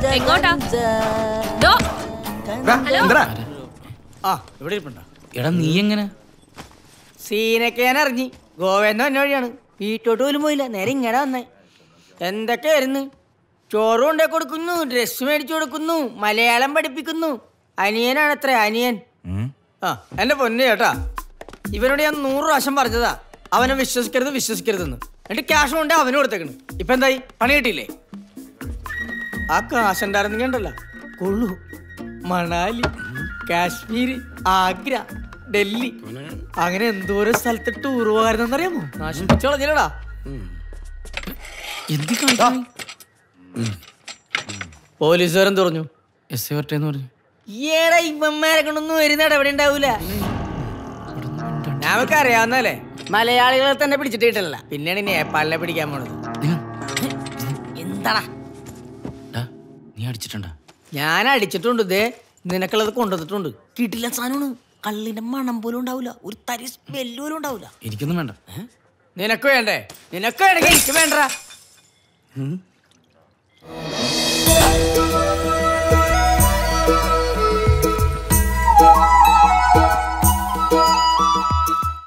എങ്ങോട്ടാ ഡോ, ഹലോ ആ ഇവിടെ ഇരിപ്പുണ്ടോ എടാ നീ എങ്ങനെ സീനൊക്കെ ഞാൻ അറിഞ്ഞ് ഗോവയെന്ന് വന്ന വഴിയാണ് വീട്ടോട്ട് പോലും പോയില്ല നേരെ ഇങ്ങനെ വന്നേ എന്തൊക്കെയായിരുന്നു ചോറ് കൊണ്ടേ കൊടുക്കുന്നു ഡ്രസ് മേടിച്ചു കൊടുക്കുന്നു മലയാളം പഠിപ്പിക്കുന്നു അനിയനാണത്രേ അനിയൻ ആ എന്റെ പൊന്നു ചേട്ടാ ഇവനോട് ഞാൻ നൂറ് പ്രാവശ്യം പറഞ്ഞതാ അവനെ വിശ്വസിക്കരുത് വിശ്വസിക്കരുതെന്ന് എന്നിട്ട് ക്യാഷ് കൊണ്ട് അവന് കൊടുത്തേക്കണ് ഇപ്പൊ എന്തായി പണി കിട്ടിയില്ലേ ആ കാശ് ഉണ്ടായിരുന്നെങ്കിൽ ഉണ്ടല്ലോ കൊള്ളു മണാലി കാശ്മീർ ആഗ്ര ഡൽഹി അങ്ങനെ എന്തോരം സ്ഥലത്ത് ടൂർ പോകാറുണ്ടെന്നറിയാമോ നാശിപ്പിച്ചോളഞ്ഞില്ലടാ എന്തി കാണിക്കുന്നു പോലീസുകാരെന്ത് പറഞ്ഞു എസ് ഐ വരട്ടെ എന്ന് പറഞ്ഞു ഈയിടെ ഇവന്മാരെ കൊണ്ടൊന്നും വരുന്നട എവിടെ ഉണ്ടാവൂല ഞങ്ങൾക്ക് അറിയാവുന്നല്ലേ മലയാളികളെ തന്നെ പിടിച്ചിട്ട് കിട്ടില്ല പിന്നെയാണ് നേപ്പാളിനെ പിടിക്കാൻ പോണത് എന്താടാ ഡാ, നീ അടിച്ചിട്ടുണ്ടാ ഞാൻ അടിച്ചിട്ടുണ്ട് ഇതേ നിനക്കുള്ളത് കൊണ്ടുവന്നിട്ടുണ്ട് കിട്ടില്ല സാധനമാണ് കള്ളിന്റെ മണം പോലും ഉണ്ടാവില്ല ഒരു തരി സ്മെല്ല് പോലും ഉണ്ടാവില്ല എനിക്കൊന്നും വേണ്ട നിനക്ക് വേണ്ടേ നിനക്ക് വേണമെങ്കിൽ എനിക്ക് വേണ്ട